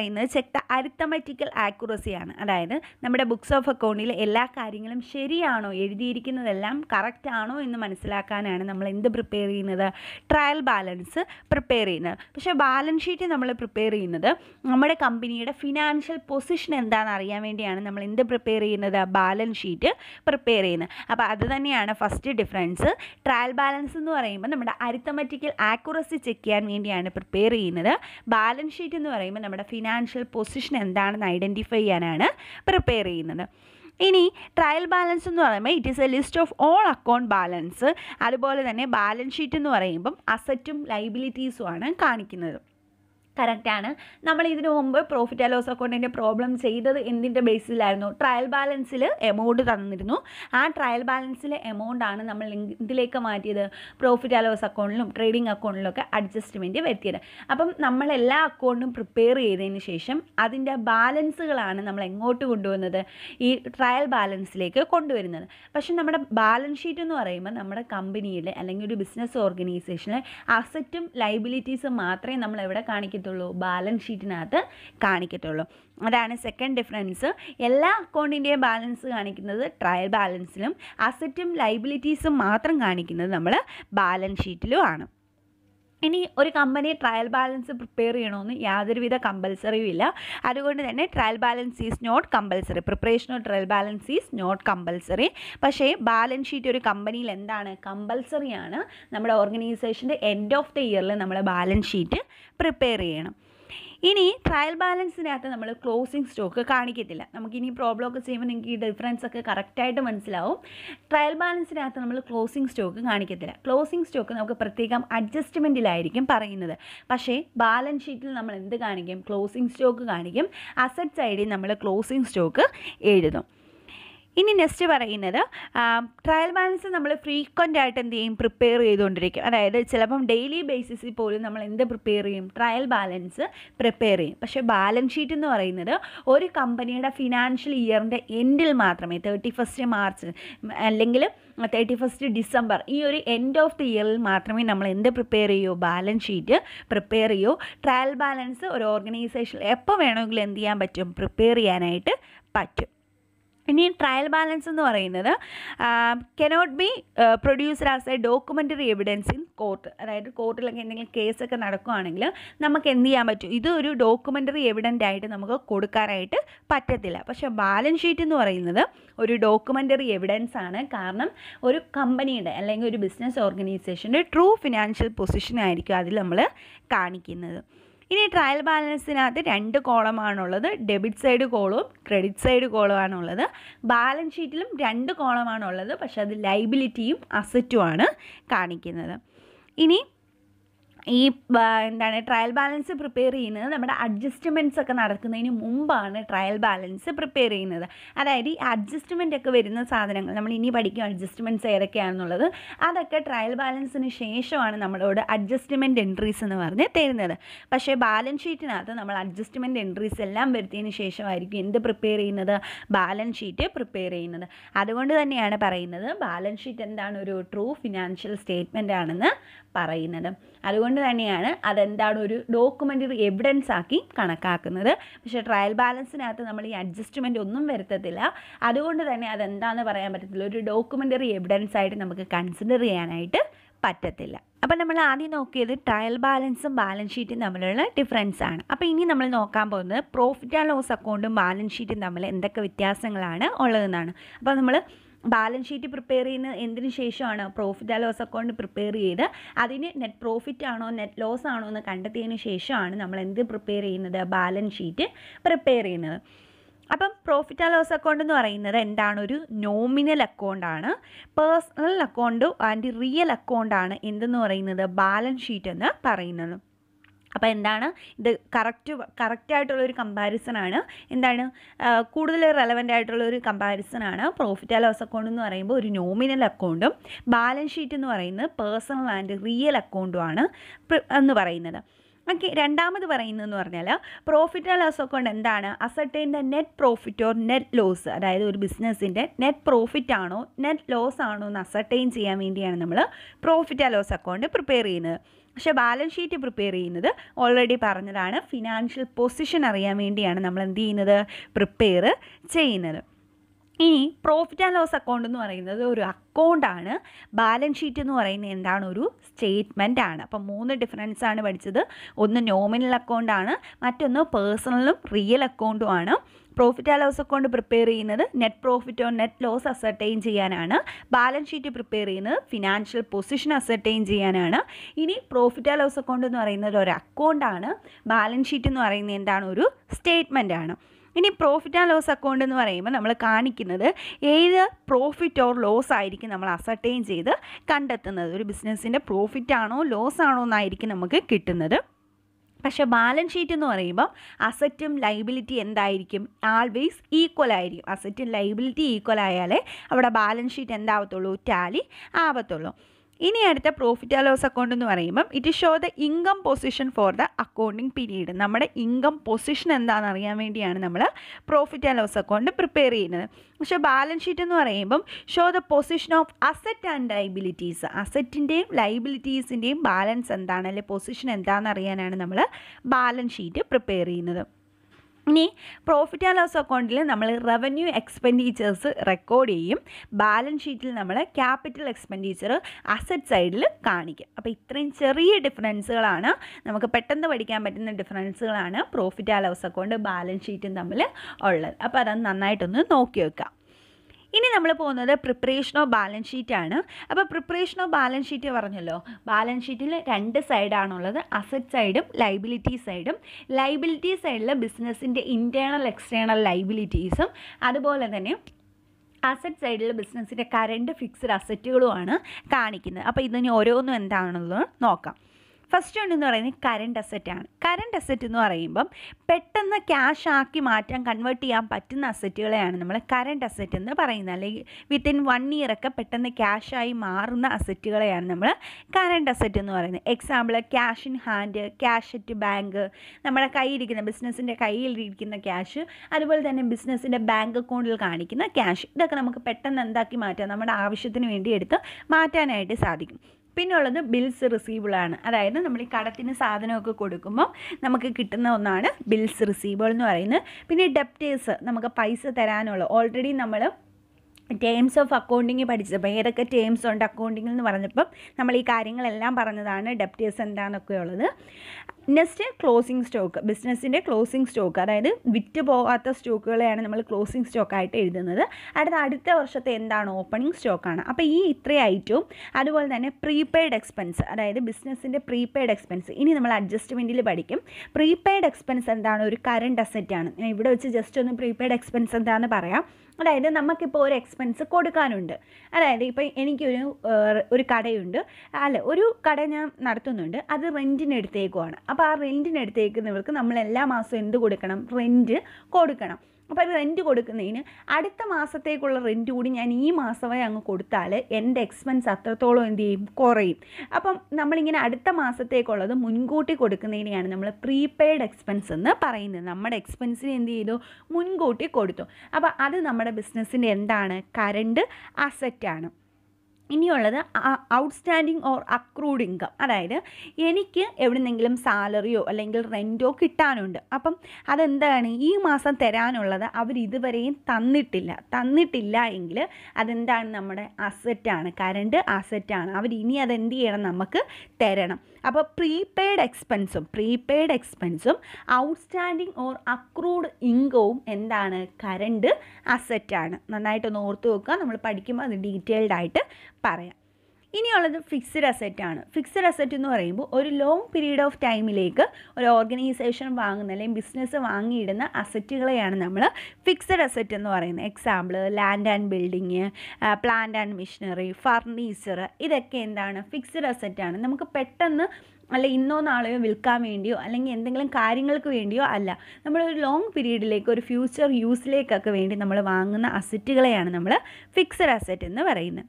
പറയുന്നത് ചെക്ക് ദ അരിത്തമെറ്റിക്കൽ ആക്യുറസിയാണ് അതായത് നമ്മുടെ ബുക്സ് ഓഫ് അക്കൗണ്ടിൽ എല്ലാ കാര്യങ്ങളും ശരിയാണോ എഴുതിയിരിക്കുന്നതെല്ലാം കറക്റ്റ് ആണോ എന്ന് മനസ്സിലാക്കാനാണ് നമ്മൾ എന്ത് പ്രിപ്പയർ ചെയ്യുന്നത് ട്രയൽ ബാലൻസ് പ്രിപ്പയർ ചെയ്യുന്നത് പക്ഷേ ബാലൻസ് ഷീറ്റ് നമ്മൾ പ്രിപ്പയർ ചെയ്യുന്നത് നമ്മുടെ കമ്പനിയുടെ ഫിനാൻഷ്യൽ പൊസിഷൻ എന്താണെന്ന് അറിയാൻ വേണ്ടിയാണ് നമ്മൾ എന്ത് പ്രിപ്പയർ ചെയ്യുന്നത് ബാലൻസ് ഷീറ്റ് പ്രിപ്പയർ ചെയ്യുന്നത് അപ്പോൾ അത് തന്നെയാണ് ഫസ്റ്റ് ഡിഫറൻസ് ട്രയൽ ബാലൻസ് എന്ന് പറയുമ്പോൾ നമ്മുടെ അരിത്തമെറ്റിക്കൽ ആക്യുറസി ചെക്ക് ചെയ്യാൻ വേണ്ടിയാണ് പ്രിപ്പയർ ചെയ്യുന്നത് ബാലൻസ് ഷീറ്റ് എന്ന് പറയുമ്പോൾ നമ്മുടെ ഫിനാൻഷ്യൽ പൊസിഷൻ എന്താണെന്ന് ഐഡൻറ്റിഫൈ ചെയ്യാനാണ് പ്രിപ്പയർ ചെയ്യുന്നത് ഇനി ട്രയൽ ബാലൻസ് എന്ന് പറയുമ്പോൾ it is a list of all account balance അതുപോലെ തന്നെ ബാലൻസ് ഷീറ്റ് എന്ന് പറയുമ്പം അസറ്റും ലൈബിലിറ്റീസും ആണ് കാണിക്കുന്നത് കറക്റ്റാണ് നമ്മൾ ഇതിനു മുമ്പ് പ്രോഫിറ്റ് ആൻഡ് ലോസ് അക്കൗണ്ടിൻ്റെ പ്രോബ്ലം ചെയ്തത് എന്തിൻ്റെ ബേസിലായിരുന്നു ട്രയൽ ബാലൻസിൽ എമൗണ്ട് തന്നിരുന്നു ആ ട്രയൽ ബാലൻസിലെ എമൗണ്ട് ആണ് നമ്മൾ എന്ത് ഇതിലേക്ക് മാറ്റിയത് പ്രോഫിറ്റ് ആൻഡ് ലോസ് അക്കൗണ്ടിലും ട്രേഡിംഗ് അക്കൗണ്ടിലൊക്കെ അഡ്ജസ്റ്റ്മെൻറ്റ് വരുത്തിയത് അപ്പം നമ്മൾ എല്ലാ അക്കൗണ്ടും പ്രിപ്പയർ ചെയ്തതിന് ശേഷം അതിൻ്റെ ബാലൻസുകളാണ് നമ്മൾ എങ്ങോട്ട് കൊണ്ടുവന്നത് ഈ ട്രയൽ ബാലൻസിലേക്ക് കൊണ്ടുവരുന്നത് പക്ഷെ നമ്മുടെ ബാലൻസ് ഷീറ്റ് എന്ന് പറയുമ്പോൾ നമ്മുടെ കമ്പനിയിൽ അല്ലെങ്കിൽ ഒരു ബിസിനസ് ഓർഗനൈസേഷനിൽ അസറ്റും ലൈബിലിറ്റീസും മാത്രമേ നമ്മൾ എവിടെ കാണിക്കത്തുള്ളൂ ബാലൻസ് ഷീറ്റിനകത്ത് കാണിക്കത്തുള്ളൂ അതാണ് സെക്കൻഡ് ഡിഫറൻസ് എല്ലാ അക്കൗണ്ടിൻ്റെയും ബാലൻസ് കാണിക്കുന്നത് ട്രയൽ ബാലൻസിലും അസറ്റും ലൈബിലിറ്റീസും മാത്രം കാണിക്കുന്നത് നമ്മൾ ബാലൻസ് ഷീറ്റിലും ആണ് ഇനി ഒരു കമ്പനി ട്രയൽ ബാലൻസ് പ്രിപ്പയർ ചെയ്യണമെന്ന് യാതൊരുവിധ കമ്പൽസറിയും ഇല്ല അതുകൊണ്ട് തന്നെ trial balance is not compulsory preparation of trial balance is not compulsory പക്ഷേ ബാലൻസ് ഷീറ്റ് ഒരു കമ്പനിയിൽ എന്താണ് കമ്പൽസറി ആണ് നമ്മുടെ ഓർഗനൈസേഷൻ്റെ എൻഡ് ഓഫ് ദ ഇയറിൽ നമ്മൾ ബാലൻസ് ഷീറ്റ് പ്രിപ്പയർ ചെയ്യണം ഇനി ട്രയൽ ബാലൻസിനകത്ത് നമ്മൾ ക്ലോസിംഗ് സ്റ്റോക്ക് കാണിക്കത്തില്ല നമുക്കിനി പ്രോബ്ലം ഒക്കെ ചെയ്യുമ്പോൾ നിങ്ങൾക്ക് ഈ ഡിഫറൻസ് ഒക്കെ കറക്റ്റായിട്ട് മനസ്സിലാവും ട്രയൽ ബാലൻസിനകത്ത് നമ്മൾ ക്ലോസിംഗ് സ്റ്റോക്ക് കാണിക്കത്തില്ല ക്ലോസിംഗ് സ്റ്റോക്ക് നമുക്ക് പ്രത്യേകം അഡ്ജസ്റ്റ്മെൻറ്റിലായിരിക്കും പറയുന്നത് പക്ഷേ ബാലൻസ് ഷീറ്റിൽ നമ്മൾ എന്ത് കാണിക്കും ക്ലോസിംഗ് സ്റ്റോക്ക് കാണിക്കും അസറ്റ് സൈഡിൽ നമ്മൾ ക്ലോസിംഗ് സ്റ്റോക്ക് എഴുതും ഇനി നെക്സ്റ്റ് പറയുന്നത് ട്രയൽ ബാലൻസ് നമ്മൾ ഫ്രീക്വൻ്റ് ആയിട്ട് എന്ത് ചെയ്യും പ്രിപ്പയർ ചെയ്തുകൊണ്ടിരിക്കും അതായത് ചിലപ്പം ഡെയിലി ബേസിസിൽ പോലും നമ്മൾ എന്ത് പ്രിപ്പയർ ചെയ്യും ട്രയൽ ബാലൻസ് പ്രിപ്പയർ ചെയ്യും പക്ഷേ ബാലൻസ് ഷീറ്റ് എന്ന് പറയുന്നത് ഒരു കമ്പനിയുടെ ഫിനാൻഷ്യൽ ഇയറിൻ്റെ എൻഡിൽ മാത്രമേ തേർട്ടി ഫസ്റ്റ് മാർച്ച് അല്ലെങ്കിൽ തേർട്ടി ഫസ്റ്റ് ഡിസംബർ ഈ ഒരു എൻഡ് ഓഫ് ദി ഇയറിൽ മാത്രമേ നമ്മൾ എന്ത് പ്രിപ്പയർ ചെയ്യൂ ബാലൻസ് ഷീറ്റ് പ്രിപ്പയർ ചെയ്യൂ ട്രയൽ ബാലൻസ് ഒരു ഓർഗനൈസേഷനിൽ എപ്പോൾ വേണമെങ്കിലും എന്ത് ചെയ്യാൻ പറ്റും പ്രിപ്പയർ ചെയ്യാനായിട്ട് പറ്റും ഇനി ട്രയൽ ബാലൻസ് എന്ന് പറയുന്നത് cannot be produced as a documentary evidence in court അതായത് കോർട്ടിലൊക്കെ എന്തെങ്കിലും കേസൊക്കെ നടക്കുകയാണെങ്കിൽ നമുക്ക് എന്ത് ചെയ്യാൻ പറ്റും ഇത് ഒരു ഡോക്യുമെൻ്ററി എവിഡൻ്റ് ആയിട്ട് നമുക്ക് കൊടുക്കാനായിട്ട് പറ്റത്തില്ല പക്ഷേ ബാലൻസ് ഷീറ്റ് എന്ന് പറയുന്നത് ഒരു ഡോക്യുമെൻ്ററി എവിഡൻസ് ആണ് കാരണം ഒരു കമ്പനിയുടെ അല്ലെങ്കിൽ ഒരു ബിസിനസ് ഓർഗനൈസേഷൻ്റെ ട്രൂ ഫിനാൻഷ്യൽ പൊസിഷൻ ആയിരിക്കും അതിൽ നമ്മൾ കാണിക്കുന്നത് ഇനി ട്രയൽ ബാലൻസിനകത്ത് രണ്ട് കോളമാണുള്ളത് ഡെബിറ്റ് സൈഡ് കോളവും ക്രെഡിറ്റ് സൈഡ് കോളമാണുള്ളത് ബാലൻസ് ഷീറ്റിലും രണ്ട് കോളമാണുള്ളത് പക്ഷെ അത് ലൈബിലിറ്റിയും അസറ്റുമാണ് കാണിക്കുന്നത് ഇനി ഈ ബ- എന്താണ് ട്രയൽ ബാലൻസ് പ്രിപ്പയർ ചെയ്യുന്നത് നമ്മുടെ അഡ്ജസ്റ്റ്മെൻറ്റ്സ് ഒക്കെ നടക്കുന്നതിന് മുമ്പാണ് ട്രയൽ ബാലൻസ് പ്രിപ്പയർ ചെയ്യുന്നത് അതായത് ഈ അഡ്ജസ്റ്റ്മെൻ്റ് ഒക്കെ വരുന്ന സാധനങ്ങൾ നമ്മൾ ഇനി പഠിക്കും അഡ്ജസ്റ്റ്മെൻറ്റ്സ് ഏതൊക്കെയാണെന്നുള്ളത് അതൊക്കെ ട്രയൽ ബാലൻസിന് ശേഷമാണ് നമ്മളോട് അഡ്ജസ്റ്റ്മെൻറ്റ് എൻട്രീസ് എന്ന് പറഞ്ഞ് തരുന്നത് പക്ഷേ ബാലൻസ് ഷീറ്റിനകത്ത് നമ്മൾ അഡ്ജസ്റ്റ്മെൻറ്റ് എൻട്രീസ് എല്ലാം വരുത്തിയതിന് ശേഷമായിരിക്കും എന്ത് പ്രിപ്പയർ ചെയ്യുന്നത് ബാലൻസ് ഷീറ്റ് പ്രിപ്പയർ ചെയ്യുന്നത് അതുകൊണ്ട് തന്നെയാണ് പറയുന്നത് ബാലൻസ് ഷീറ്റ് എന്താണ് ഒരു ട്രൂ ഫിനാൻഷ്യൽ സ്റ്റേറ്റ്മെൻ്റ് ആണെന്ന് പറയുന്നത് അതുകൊണ്ട് തന്നെയാണ് അതെന്താണ് ഒരു ഡോക്യുമെൻ്ററി എവിഡൻസ് ആക്കി കണക്കാക്കുന്നത് പക്ഷേ ട്രയൽ ബാലൻസിനകത്ത് നമ്മൾ ഈ അഡ്ജസ്റ്റ്മെൻ്റ് ഒന്നും വരുത്തത്തില്ല അതുകൊണ്ട് തന്നെ അതെന്താണെന്ന് പറയാൻ പറ്റത്തില്ല ഒരു ഡോക്യുമെൻ്ററി എവിഡൻസ് ആയിട്ട് നമുക്ക് കൺസിഡർ ചെയ്യാനായിട്ട് പറ്റത്തില്ല അപ്പോൾ നമ്മൾ ആദ്യം നോക്കിയത് ട്രയൽ ബാലൻസും ബാലൻസ് ഷീറ്റും തമ്മിലുള്ള ഡിഫറൻസ് ആണ് അപ്പോൾ ഇനി നമ്മൾ നോക്കാൻ പോകുന്നത് പ്രോഫിറ്റ് ആൻഡ് ലോസ് അക്കൗണ്ടും ബാലൻസ് ഷീറ്റും തമ്മിൽ എന്തൊക്കെ വ്യത്യാസങ്ങളാണ് ഉള്ളതെന്നാണ് അപ്പോൾ നമ്മൾ ബാലൻസ് ഷീറ്റ് പ്രിപ്പയർ ചെയ്യുന്ന എന്തിനു ശേഷമാണ് profit and loss account prepare ചെയ്ത് അതിന് നെറ്റ് പ്രോഫിറ്റ് ആണോ നെറ്റ് ലോസ് ആണോ എന്ന് കണ്ടെത്തിയതിന് ശേഷമാണ് നമ്മൾ എന്ത് പ്രിപ്പയർ ചെയ്യുന്നത് ബാലൻസ് ഷീറ്റ് പ്രിപ്പയർ ചെയ്യുന്നത് അപ്പം പ്രോഫിറ്റ് ആൻഡ് ലോസ് അക്കൗണ്ട് എന്ന് പറയുന്നത് എന്താണ് ഒരു നോമിനൽ അക്കൗണ്ടാണ് പേഴ്സണൽ അക്കൗണ്ട് ആൻഡ് റിയൽ അക്കൗണ്ടാണ് എന്തെന്ന് പറയുന്നത് ബാലൻസ് ഷീറ്റ് എന്ന് പറയുന്നത് അപ്പോൾ എന്താണ് ഇത് കറക്റ്റ് കറക്റ്റായിട്ടുള്ള ഒരു കമ്പാരിസൺ ആണ് എന്താണ് ആ, കൂടുതൽ റെലവൻ്റ് ആയിട്ടുള്ള ഒരു കമ്പാരിസൺ ആണ് പ്രോഫിറ്റ് ആൻഡ് ലോസ് അക്കൗണ്ട് എന്ന് പറയുമ്പോൾ ഒരു നോമിനൽ അക്കൗണ്ടും ബാലൻസ് ഷീറ്റ് എന്ന് പറയുന്നത് പേഴ്സണൽ ആൻഡ് റിയൽ അക്കൗണ്ടുമാണ് പ്ര- എന്ന് പറയുന്നത് ഓക്കെ രണ്ടാമത് പറയുന്നതെന്ന് പറഞ്ഞാൽ പ്രോഫിറ്റ് ആൻഡ് ലോസ് അക്കൗണ്ട് എന്താണ് അസർട്ടൈൻ്റെ net profit or net loss അതായത് ഒരു ബിസിനസ്സിൻ്റെ നെറ്റ് പ്രോഫിറ്റ് ആണോ നെറ്റ് ലോസ് ആണോ എന്ന് അസർട്ടൈൻ ചെയ്യാൻ വേണ്ടിയാണ് നമ്മൾ profit and loss account prepare ചെയ്യുന്നത് പക്ഷേ ബാലൻസ് ഷീറ്റ് പ്രിപ്പയർ ചെയ്യുന്നത് ഓൾറെഡി പറഞ്ഞതാണ് ഫിനാൻഷ്യൽ പൊസിഷൻ അറിയാൻ വേണ്ടിയാണ് നമ്മൾ എന്ത് ചെയ്യുന്നത് പ്രിപ്പയർ ചെയ്യുന്നത് ഇനി പ്രോഫിറ്റ് ആൻഡ് ലോസ് അക്കൗണ്ട് എന്ന് പറയുന്നത് ഒരു അക്കൗണ്ടാണ് ബാലൻസ് ഷീറ്റ് എന്ന് പറയുന്നത് എന്താണ് ഒരു സ്റ്റേറ്റ്മെൻ്റ് ആണ് അപ്പം മൂന്ന് ഡിഫറൻസ് ആണ് പഠിച്ചത് ഒന്ന് നോമിനൽ അക്കൗണ്ടാണ് മറ്റൊന്ന് പേഴ്സണലും റിയൽ അക്കൗണ്ടുമാണ് profit and loss account prepare ചെയ്യുന്നത് net profit or net loss ascertain ചെയ്യാനാണ് ബാലൻസ് ഷീറ്റ് പ്രിപ്പയർ ചെയ്യുന്നത് ഫിനാൻഷ്യൽ പൊസിഷൻ അസർട്ടൈൻ ചെയ്യാനാണ് ഇനി പ്രോഫിറ്റ് ആൻഡ് ലോസ് അക്കൗണ്ട് എന്ന് പറയുന്നത് ഒരു അക്കൗണ്ടാണ് ബാലൻസ് ഷീറ്റ് എന്ന് പറയുന്നത് എന്താണ് ഒരു സ്റ്റേറ്റ്മെൻ്റ് ആണ് ഇനി പ്രോഫിറ്റ് ആൻഡ് ലോസ് അക്കൗണ്ട് എന്ന് പറയുമ്പോൾ നമ്മൾ കാണിക്കുന്നത് ഏത് പ്രോഫിറ്റ് ഓർ ലോസ് ആയിരിക്കും നമ്മൾ അസർട്ടൈൻ ചെയ്ത് കണ്ടെത്തുന്നത് ഒരു ബിസിനസ്സിൻ്റെ പ്രോഫിറ്റ് ആണോ ലോസ് ആണോ എന്നായിരിക്കും നമുക്ക് കിട്ടുന്നത് പക്ഷേ ബാലൻസ് ഷീറ്റ് എന്ന് പറയുമ്പോൾ അസറ്റും ലൈബിലിറ്റി എന്തായിരിക്കും ആൾവേസ് ഈക്വൽ ആയിരിക്കും അസറ്റും ലൈബിലിറ്റി ഈക്വൽ ആയാലേ അവിടെ ബാലൻസ് ഷീറ്റ് എന്താവത്തുള്ളൂ ടാലി ആവത്തുള്ളൂ ഇനി അടുത്ത പ്രോഫിറ്റ് ആൻഡ് ലോസ് അക്കൗണ്ട് എന്ന് പറയുമ്പം it show the income position for the accounting period നമ്മുടെ ഇൻകം പൊസിഷൻ എന്താണെന്ന് അറിയാൻ വേണ്ടിയാണ് നമ്മൾ profit and loss account prepare ചെയ്യുന്നത് പക്ഷേ ബാലൻസ് ഷീറ്റ് എന്ന് പറയുമ്പം show the position of asset and liabilities അസറ്റിൻ്റെയും ലൈബിലിറ്റീസിൻ്റെയും ബാലൻസ് എന്താണ് അല്ലെങ്കിൽ പൊസിഷൻ എന്താണെന്ന് അറിയാനാണ് നമ്മൾ ബാലൻസ് ഷീറ്റ് പ്രിപ്പയർ ചെയ്യുന്നത് ഇനി പ്രോഫിറ്റ് ആൻഡ് ലോസ് അക്കൗണ്ടിൽ നമ്മൾ റവന്യൂ എക്സ്പെൻഡിച്ചേഴ്സ് റെക്കോർഡ് ചെയ്യും ബാലൻസ് ഷീറ്റിൽ നമ്മൾ ക്യാപിറ്റൽ എക്സ്പെൻഡിച്ചർ അസറ്റ് സൈഡിൽ കാണിക്കും അപ്പോൾ ഇത്രയും ചെറിയ ഡിഫറൻസുകളാണ് നമുക്ക് പെട്ടെന്ന് പഠിക്കാൻ പറ്റുന്ന ഡിഫറൻസുകളാണ് profit and loss account balance ഷീറ്റും തമ്മിൽ ഉള്ളത് അപ്പോൾ അത് നന്നായിട്ടൊന്ന് നോക്കി വെക്കാം ഇനി നമ്മൾ പോകുന്നത് പ്രിപ്പറേഷൻ ഓഫ് ബാലൻസ് ഷീറ്റ് ആണ് അപ്പോൾ പ്രിപ്പറേഷൻ ഓഫ് ബാലൻസ് ഷീറ്റ് പറഞ്ഞല്ലോ ബാലൻസ് ഷീറ്റിൽ രണ്ട് സൈഡാണുള്ളത് അസറ്റ് സൈഡും ലൈബിലിറ്റി സൈഡും ലൈബിലിറ്റി സൈഡിൽ ബിസിനസ്സിൻ്റെ ഇൻറ്റേർണൽ എക്സ്റ്റേണൽ ലൈബിലിറ്റീസും അതുപോലെ തന്നെ അസറ്റ് സൈഡിൽ ബിസിനസ്സിൻ്റെ കറണ്ട് ഫിക്സ്ഡ് അസറ്റുകളുമാണ് കാണിക്കുന്നത് അപ്പോൾ ഇതിന് ഓരോന്നും എന്താണെന്നുള്ളത് നോക്കാം ഫസ്റ്റ് വൺ എന്ന് പറയുന്നത് കറണ്ട് അസറ്റാണ് കറണ്ട് അസറ്റ് എന്ന് പറയുമ്പം പെട്ടെന്ന് ക്യാഷ് ആക്കി മാറ്റാൻ കൺവേർട്ട് ചെയ്യാൻ പറ്റുന്ന അസറ്റുകളെയാണ് നമ്മൾ കറണ്ട് അസറ്റ് എന്ന് പറയുന്നത് അല്ലെങ്കിൽ വിത്തിൻ വൺ ഇയർ ഒക്കെ പെട്ടെന്ന് ക്യാഷായി മാറുന്ന അസറ്റുകളെയാണ് നമ്മൾ കറണ്ട് അസറ്റ് എന്ന് പറയുന്നത് example cash in hand cash at bank നമ്മുടെ കയ്യിലിരിക്കുന്ന ബിസിനസ്സിൻ്റെ കയ്യിലിരിക്കുന്ന ക്യാഷ് അതുപോലെ തന്നെ ബിസിനസ്സിൻ്റെ ബാങ്ക് അക്കൗണ്ടിൽ കാണിക്കുന്ന ക്യാഷ് ഇതൊക്കെ നമുക്ക് പെട്ടെന്ന് എന്താക്കി മാറ്റാം നമ്മുടെ ആവശ്യത്തിന് വേണ്ടി എടുത്ത് മാറ്റാനായിട്ട് സാധിക്കും പിന്നെ ഉള്ളത് ബിൽസ് റിസീവബിൾ ആണ് അതായത് നമ്മൾ ഈ കടത്തിന് സാധനമൊക്കെ കൊടുക്കുമ്പോൾ നമുക്ക് കിട്ടുന്ന ഒന്നാണ് ബിൽസ് റിസീവബിൾ എന്ന് പറയുന്നത് പിന്നെ ഡെപ്റ്റേഴ്സ് നമുക്ക് പൈസ തരാനുള്ള ഓൾറെഡി നമ്മൾ ടേംസ് ഓഫ് അക്കൗണ്ടിങ് പഠിച്ചപ്പോൾ ഏതൊക്കെ ടേംസ് ഉണ്ട് അക്കൗണ്ടിങ് എന്ന് പറഞ്ഞപ്പം നമ്മൾ ഈ കാര്യങ്ങളെല്ലാം പറഞ്ഞതാണ് ഡെപ്റ്റേഴ്സ് എന്താണെന്നൊക്കെ ഉള്ളത് നെക്സ്റ്റ് ക്ലോസിംഗ് സ്റ്റോക്ക് ബിസിനസ്സിൻ്റെ ക്ലോസിംഗ് സ്റ്റോക്ക് അതായത് വിറ്റ് പോകാത്ത സ്റ്റോക്കുകളെയാണ് നമ്മൾ ക്ലോസിംഗ് സ്റ്റോക്കായിട്ട് എഴുതുന്നത് അടുത്ത അടുത്ത വർഷത്തെ എന്താണ് ഓപ്പണിംഗ് സ്റ്റോക്കാണ് അപ്പോൾ ഈ ഇത്രയും ഐറ്റവും അതുപോലെ തന്നെ പ്രീപെയ്ഡ് എക്സ്പെൻസ് അതായത് ബിസിനസ്സിൻ്റെ പ്രീപെയ്ഡ് എക്സ്പെൻസ് ഇനി നമ്മൾ അഡ്ജസ്റ്റ്മെൻറ്റിൽ പഠിക്കും പ്രീപെയ്ഡ് എക്സ്പെൻസ് എന്താണ് ഒരു കറണ്ട് അസറ്റാണ് ഞാൻ ഇവിടെ വെച്ച് ജസ്റ്റ് ഒന്ന് പ്രീപെയ്ഡ് എക്സ്പെൻസ് എന്താണെന്ന് പറയാം അതായത് നമുക്കിപ്പോൾ ഒരു എക്സ്പെൻസ് കൊടുക്കാനുണ്ട് അതായത് ഇപ്പോൾ എനിക്കൊരു ഏഹ്, ഒരു കടയുണ്ട് അല്ല ഒരു കട ഞാൻ നടത്തുന്നുണ്ട് അത് റെൻറ്റിന് എടുത്തേക്കുവാണ് അപ്പോൾ ആ റെൻറ്റിന് എടുത്തേക്കുന്നവർക്ക് നമ്മൾ എല്ലാ മാസവും എന്ത് കൊടുക്കണം റെൻറ്റ് കൊടുക്കണം അപ്പോൾ റെൻറ്റ് കൊടുക്കുന്നതിന് അടുത്ത മാസത്തേക്കുള്ള റെൻറ്റ് കൂടി ഞാൻ ഈ മാസമേ അങ്ങ് കൊടുത്താൽ എൻ്റെ എക്സ്പെൻസ് അത്രത്തോളം എന്ത് ചെയ്യും കുറയും അപ്പം നമ്മളിങ്ങനെ അടുത്ത മാസത്തേക്കുള്ളത് മുൻകൂട്ടി കൊടുക്കുന്നതിനെയാണ് നമ്മൾ പ്രീപെയ്ഡ് എക്സ്പെൻസ് എന്ന് പറയുന്നത് നമ്മുടെ എക്സ്പെൻസിന് എന്ത് ചെയ്തു മുൻകൂട്ടി കൊടുത്തു അപ്പോൾ അത് നമ്മുടെ ബിസിനസ്സിൻ്റെ എന്താണ് കറണ്ട് അസറ്റാണ് ഇനിയുള്ളത് ഔട്ട്സ്റ്റാൻഡിങ് ഓർ അക്രൂഡ് ഇൻകം അതായത് എനിക്ക് എവിടുന്നെങ്കിലും സാലറിയോ അല്ലെങ്കിൽ റെൻറ്റോ കിട്ടാനുണ്ട് അപ്പം അതെന്താണ് ഈ മാസം തരാനുള്ളത് അവർ ഇതുവരെയും തന്നിട്ടില്ല തന്നിട്ടില്ല എങ്കിൽ അതെന്താണ് നമ്മുടെ അസറ്റാണ് കറണ്ട് അസറ്റാണ് അവർ ഇനി അതെന്ത് ചെയ്യണം നമുക്ക് തരണം അപ്പോൾ പ്രീപെയ്ഡ് എക്സ്പെൻസും പ്രീപെയ്ഡ് എക്സ്പെൻസും ഔട്ട്സ്റ്റാൻഡിങ് ഓർ അക്രൂഡ് ഇൻകവും എന്താണ് കറണ്ട് അസറ്റാണ് നന്നായിട്ടൊന്ന് ഓർത്ത് വെക്കുക നമ്മൾ പഠിക്കുമ്പോൾ അത് ഡീറ്റെയിൽഡ് ആയിട്ട് പറയാം ഇനിയുള്ളത് ഫിക്സ്ഡ് അസറ്റ് ആണ് ഫിക്സ്ഡ് അസറ്റ് എന്ന് പറയുമ്പോൾ ഒരു ലോങ് പീരീഡ് ഓഫ് ടൈമിലേക്ക് ഒരു ഓർഗനൈസേഷൻ വാങ്ങുന്ന അല്ലെങ്കിൽ ബിസിനസ് വാങ്ങിയിടുന്ന അസറ്റുകളെയാണ് നമ്മൾ ഫിക്സ്ഡ് അസറ്റ് എന്ന് പറയുന്നത് example land and building plant and machinery furniture ഇതൊക്കെ എന്താണ് ഫിക്സ്ഡ് അസറ്റാണ് നമുക്ക് പെട്ടെന്ന് അല്ല ഇന്നോ നാളെയോ വിൽക്കാൻ വേണ്ടിയോ അല്ലെങ്കിൽ എന്തെങ്കിലും കാര്യങ്ങൾക്ക് വേണ്ടിയോ അല്ല നമ്മളൊരു ലോങ് പീരീഡിലേക്ക് ഒരു ഫ്യൂച്ചർ യൂസിലേക്കൊക്കെ വേണ്ടി നമ്മൾ വാങ്ങുന്ന അസറ്റുകളെയാണ് നമ്മൾ ഫിക്സഡ് അസറ്റ് എന്ന് പറയുന്നത്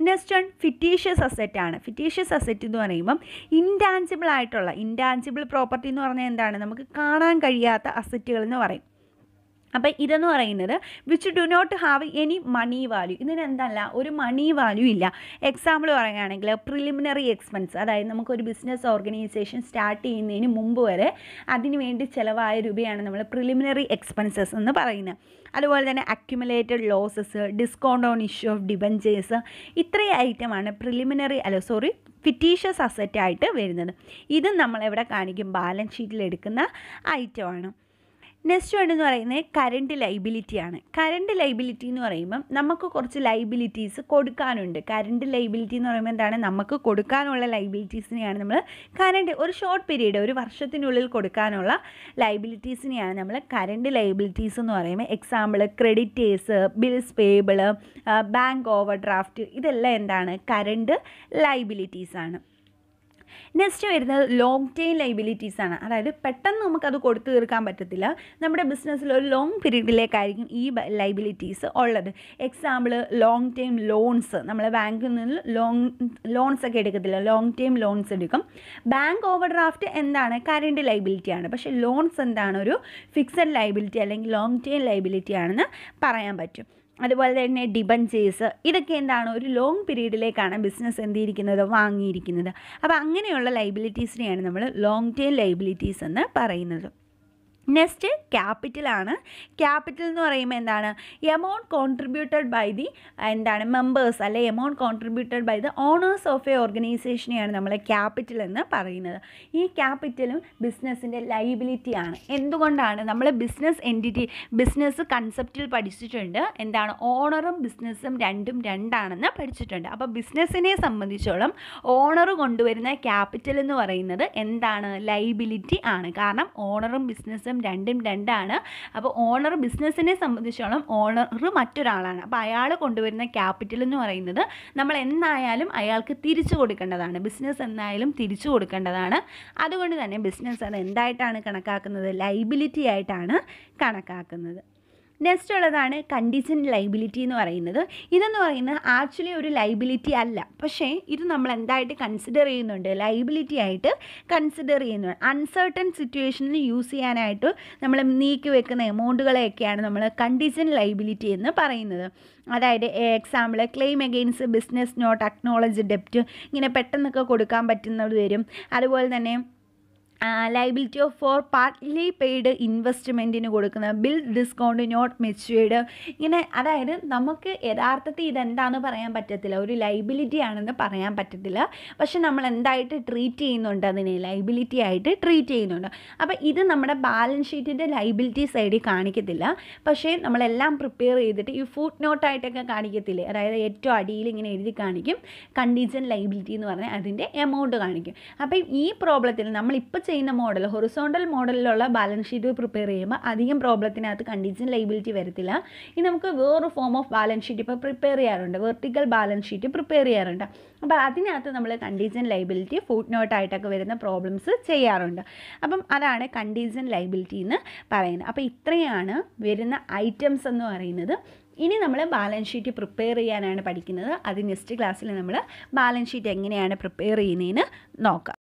നെക്സ്റ്റ് വൺ ഫിറ്റീഷ്യസ് അസറ്റ് ആണ് ഫിറ്റീഷ്യസ് അസറ്റ് എന്ന് പറയുമ്പം ഇൻറ്റാഞ്ചിബിൾ ആയിട്ടുള്ള ഇൻറ്റാഞ്ചിബിൾ പ്രോപ്പർട്ടി എന്ന് പറഞ്ഞാൽ എന്താണ് നമുക്ക് കാണാൻ കഴിയാത്ത അസറ്റുകൾ എന്ന് പറയും അപ്പം ഇതെന്ന് പറയുന്നത് which do not have any money value ഇതിന് എന്തല്ല ഒരു മണി വാല്യൂ ഇല്ല എക്സാമ്പിൾ പറയുകയാണെങ്കിൽ പ്രിലിമിനറി എക്സ്പെൻസ് അതായത് നമുക്കൊരു ബിസിനസ് ഓർഗനൈസേഷൻ സ്റ്റാർട്ട് ചെയ്യുന്നതിന് മുമ്പ് വരെ അതിന് വേണ്ടി ചിലവായ രൂപയാണ് നമ്മൾ പ്രിലിമിനറി എക്സ്പെൻസസ് എന്ന് പറയുന്നത് അതുപോലെ തന്നെ accumulated losses discount on issue of debentures ഇത്രയും ഐറ്റമാണ് പ്രിലിമിനറി അല്ല സോറി ഫിറ്റീഷ്യസ് അസറ്റായിട്ട് വരുന്നത് ഇത് നമ്മൾ എവിടെ കാണിക്കും ബാലൻസ് ഷീറ്റിൽ എടുക്കുന്ന ഐറ്റമാണ് നെക്സ്റ്റ് വൺ എന്ന് പറയുന്നത് കറണ്ട് ലൈബിലിറ്റി ആണ് കറണ്ട് ലൈബിലിറ്റി എന്ന് പറയുമ്പം നമുക്ക് കുറച്ച് ലൈബിലിറ്റീസ് കൊടുക്കാനുണ്ട് കറണ്ട് ലൈബിലിറ്റി എന്ന് പറയുമ്പോൾ എന്താണ് നമുക്ക് കൊടുക്കാനുള്ള ലൈബിലിറ്റീസിനെയാണ് നമ്മൾ കറണ്ട് ഒരു ഷോർട്ട് പീരീഡ് ഒരു വർഷത്തിനുള്ളിൽ കൊടുക്കാനുള്ള ലൈബിലിറ്റീസിനെയാണ് നമ്മൾ കറണ്ട് ലൈബിലിറ്റീസ് എന്ന് പറയുമ്പോൾ example creditors bills payable bank overdraft ഇതെല്ലാം എന്താണ് കറണ്ട് ലൈബിലിറ്റീസ് ആണ് നെക്സ്റ്റ് വരുന്നത് ലോങ് ടൈം ലൈബിലിറ്റീസ് ആണ് അതായത് പെട്ടെന്ന് നമുക്കത് കൊടുത്തു തീർക്കാൻ പറ്റത്തില്ല നമ്മുടെ ബിസിനസ്സിൽ ഒരു ലോങ് പീരീഡിലേക്കായിരിക്കും ഈ ലൈബിലിറ്റീസ് ഉള്ളത് എക്സാമ്പിൾ ലോങ് ടൈം ലോൺസ് നമ്മൾ ബാങ്കിൽ നിന്ന് ലോങ് ലോൺസ് ഒക്കെ എടുക്കത്തില്ല ലോങ് ടൈം ലോൺസ് എടുക്കും ബാങ്ക് ഓവർ ഡ്രാഫ്റ്റ് എന്താണ് കറണ്ട് ലൈബിലിറ്റി ആണ് പക്ഷേ ലോൺസ് എന്താണ് ഒരു ഫിക്സഡ് ലൈബിലിറ്റി അല്ലെങ്കിൽ ലോങ് ടൈം ലൈബിലിറ്റി ആണെന്ന് പറയാൻ പറ്റും അതുപോലെ തന്നെ ഡിബഞ്ചേഴ്സ് ഇതൊക്കെ എന്താണ് ഒരു ലോങ് പീരീഡിലേക്കാണ് ബിസിനസ് എന്തിരിക്കുന്നത് വാങ്ങിയിരിക്കുന്നത് അപ്പോൾ അങ്ങനെയുള്ള ലൈബിലിറ്റീസിനെയാണ് നമ്മൾ ലോങ് ടൈം ലൈബിലിറ്റീസ് എന്ന് പറയുന്നത് നെക്സ്റ്റ് ക്യാപിറ്റലാണ് ക്യാപിറ്റൽ എന്ന് പറയുമ്പോൾ എന്താണ് എമൗണ്ട് കോൺട്രിബ്യൂട്ടഡ് ബൈ ദി എന്താണ് മെമ്പേഴ്സ് അല്ലെ amount contributed by the owners of a ഓർഗനൈസേഷനെയാണ് നമ്മൾ ക്യാപിറ്റൽ എന്ന് പറയുന്നത് ഈ ക്യാപിറ്റലും ബിസിനസ്സിൻ്റെ ലൈബിലിറ്റിയാണ് എന്തുകൊണ്ടാണ് നമ്മൾ ബിസിനസ് എൻറ്റിറ്റി ബിസിനസ് കൺസെപ്റ്റിൽ പഠിച്ചിട്ടുണ്ട് എന്താണ് ഓണറും ബിസിനസ്സും രണ്ടും രണ്ടാണെന്ന് പഠിച്ചിട്ടുണ്ട് അപ്പോൾ ബിസിനസ്സിനെ സംബന്ധിച്ചോളം ഓണർ കൊണ്ടുവരുന്ന ക്യാപിറ്റൽ എന്ന് പറയുന്നത് എന്താണ് ലൈബിലിറ്റി ആണ് കാരണം ഓണറും ബിസിനസ്സും രണ്ടും രണ്ടാണ് അപ്പോൾ ഓണർ ബിസിനസ്സിനെ സംബന്ധിച്ചോളം ഓണർ മറ്റൊരാളാണ് അപ്പോൾ അയാൾ കൊണ്ടുവരുന്ന ക്യാപിറ്റൽ എന്ന് പറയുന്നത് നമ്മൾ എന്നായാലും അയാൾക്ക് തിരിച്ചു കൊടുക്കേണ്ടതാണ് ബിസിനസ് എന്നായാലും തിരിച്ചു കൊടുക്കേണ്ടതാണ് അതുകൊണ്ട് തന്നെ ബിസിനസ് അത് എന്തായിട്ടാണ് കണക്കാക്കുന്നത് ലൈബിലിറ്റി ആയിട്ടാണ് കണക്കാക്കുന്നത് നെക്സ്റ്റ് ഉള്ളതാണ് കണ്ടീഷൻ ലൈബിലിറ്റി എന്ന് പറയുന്നത് ഇതെന്ന് പറയുന്നത് ആക്ച്വലി ഒരു ലൈബിലിറ്റി അല്ല പക്ഷേ ഇത് നമ്മൾ എന്തായിട്ട് കൺസിഡർ ചെയ്യുന്നുണ്ട് ലൈബിലിറ്റി ആയിട്ട് കൺസിഡർ ചെയ്യുന്നുണ്ട് അൺസർട്ടൺ സിറ്റുവേഷനിൽ യൂസ് ചെയ്യാനായിട്ട് നമ്മൾ നീക്കി വെക്കുന്ന എമൗണ്ടുകളെയൊക്കെയാണ് നമ്മൾ കണ്ടീഷൻ ലൈബിലിറ്റി എന്ന് പറയുന്നത് അതായത് example claim against business not acknowledge ഡെപ്റ്റ് ഇങ്ങനെ പെട്ടെന്നൊക്കെ കൊടുക്കാൻ പറ്റുന്നത് വരും അതുപോലെ തന്നെ liability of for partly paid ഇൻവെസ്റ്റ്മെൻറ്റിന് കൊടുക്കുന്ന ബിൽ ഡിസ്കൗണ്ട് നോട്ട് മെച്യൂർഡ് ഇങ്ങനെ അതായത് നമുക്ക് യഥാർത്ഥത്തിൽ ഇതെന്താണെന്ന് പറയാൻ പറ്റത്തില്ല ഒരു ലൈബിലിറ്റി ആണെന്ന് പറയാൻ പറ്റത്തില്ല പക്ഷെ നമ്മൾ എന്തായിട്ട് ട്രീറ്റ് ചെയ്യുന്നുണ്ട് അതിനെ ലൈബിലിറ്റി ആയിട്ട് ട്രീറ്റ് ചെയ്യുന്നുണ്ട് അപ്പോൾ ഇത് നമ്മുടെ ബാലൻസ് ഷീറ്റിൻ്റെ ലൈബിലിറ്റി സൈഡിൽ കാണിക്കത്തില്ല പക്ഷേ നമ്മളെല്ലാം പ്രിപ്പയർ ചെയ്തിട്ട് ഈ ഫുഡ് നോട്ടായിട്ടൊക്കെ കാണിക്കത്തില്ലേ അതായത് ഏറ്റവും അടിയിൽ ഇങ്ങനെ എഴുതി കാണിക്കും കണ്ടീജൻ ലൈബിലിറ്റി എന്ന് പറഞ്ഞാൽ അതിൻ്റെ എമൗണ്ട് കാണിക്കും അപ്പം ഈ പ്രോബ്ലത്തിൽ നമ്മളിപ്പോൾ ചെയ്യുന്ന മോഡൽ ഹൊറിസോണ്ടൽ മോഡലിലുള്ള ബാലൻസ് ഷീറ്റ് പ്രിപ്പയർ ചെയ്യുമ്പോൾ അധികം പ്രോബ്ലത്തിനകത്ത് കണ്ടീഷൻ ലൈബിലിറ്റി വരത്തില്ല ഇനി നമുക്ക് വേറൊരു ഫോം ഓഫ് ബാലൻസ് ഷീറ്റ് ഇപ്പോൾ പ്രിപ്പയർ ചെയ്യാറുണ്ട് വെർട്ടിക്കൽ ബാലൻസ് ഷീറ്റ് പ്രിപ്പയർ ചെയ്യാറുണ്ട് അപ്പോൾ അതിനകത്ത് നമ്മൾ കണ്ടീഷൻ ലൈബിലിറ്റി ഫുഡ് നോട്ടായിട്ടൊക്കെ വരുന്ന പ്രോബ്ലംസ് ചെയ്യാറുണ്ട് അപ്പം അതാണ് കണ്ടീഷൻ ലൈബിലിറ്റി എന്ന് പറയുന്നത് അപ്പോൾ ഇത്രയാണ് വരുന്ന ഐറ്റംസ് എന്ന് പറയുന്നത് ഇനി നമ്മൾ ബാലൻസ് ഷീറ്റ് പ്രിപ്പയർ ചെയ്യാനാണ് പഠിക്കുന്നത് അത് നെക്സ്റ്റ് ക്ലാസ്സിൽ നമ്മൾ ബാലൻസ് ഷീറ്റ് എങ്ങനെയാണ് പ്രിപ്പയർ ചെയ്യുന്നതെന്ന് നോക്കാം